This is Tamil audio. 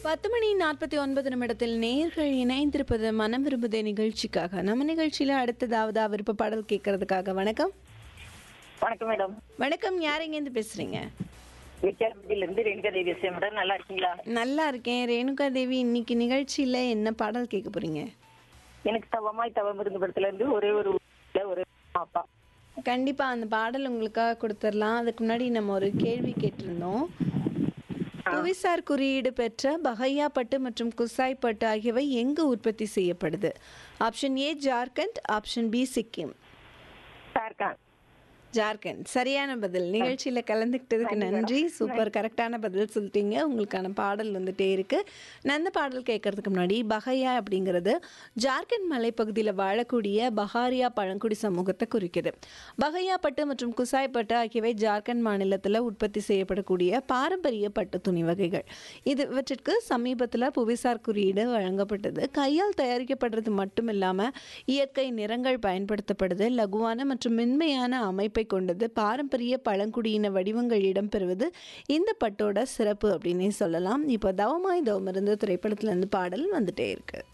பத்து மணி நாற்பத்தி ஒன்பது நிமிடத்தில் நேர்கள் இணைந்திருப்பது மனம் விரும்புதே நிகழ்ச்சிக்காக நம்ம நிகழ்ச்சியில அடுத்ததாவது விருப்ப பாடல் கேட்கறதுக்காக வணக்கம் வணக்கம் மேடம் வணக்கம் யார் இங்கேருந்து பேசுறீங்க வித்தியாசத்தில இருந்து ரேணுகா தேவி பேசுறேன் மேடம் நல்லா இருக்கீங்களா நல்லா இருக்கேன் ரேணுகா தேவி இன்னைக்கு நிகழ்ச்சியில என்ன பாடல் கேட்க போறீங்க எனக்கு தவமாய் தவம் இருந்து படத்துல இருந்து ஒரே ஒரு ஊர்ல ஒரு அப்பா கண்டிப்பா அந்த பாடல் உங்களுக்காக கொடுத்துடலாம் அதுக்கு முன்னாடி நம்ம ஒரு கேள்வி கேட்டிருந்தோம் புவிசார் குறியீடு பெற்ற பகையா பட்டு மற்றும் குசாய் பட்டு ஆகியவை எங்கு உற்பத்தி செய்யப்படுது option A Jharkhand option B Sikkim சார்கான் ஜார்க்கண்ட் சரியான பதில் நிகழ்ச்சியில கலந்துக்கிட்டதுக்கு நன்றி சூப்பர் கரெக்டான பதில் சொல்லிட்டீங்க உங்களுக்கான பாடல் வந்துட்டே இருக்கு நான் அந்த பாடல் கேட்கறதுக்கு முன்னாடி பகையா அப்படிங்கிறது ஜார்க்கண்ட் மலைப்பகுதியில் வாழக்கூடிய பஹாரியா பழங்குடி சமூகத்தை குறிக்குது பகையா பட்டு மற்றும் குசாய் பட்டு ஆகியவை ஜார்க்கண்ட் மாநிலத்தில் உற்பத்தி செய்யப்படக்கூடிய பாரம்பரிய பட்டு துணி வகைகள் இது இவற்றிற்கு சமீபத்தில் புவிசார் குறியீடு வழங்கப்பட்டது கையால் தயாரிக்கப்படுறது மட்டும் இல்லாமல் இயற்கை நிறங்கள் பயன்படுத்தப்படுது லகுவான மற்றும் மென்மையான அமைப்பை கொண்டது பாரம்பரிய பழங்குடியின வடிவங்கள் இடம்பெறுவது இந்த பட்டோட சிறப்பு அப்படின்னே சொல்லலாம் இப்போ தவமாய் தவம் இருந்த திரைப்படத்துல இருந்து பாடல் வந்துட்டே இருக்கு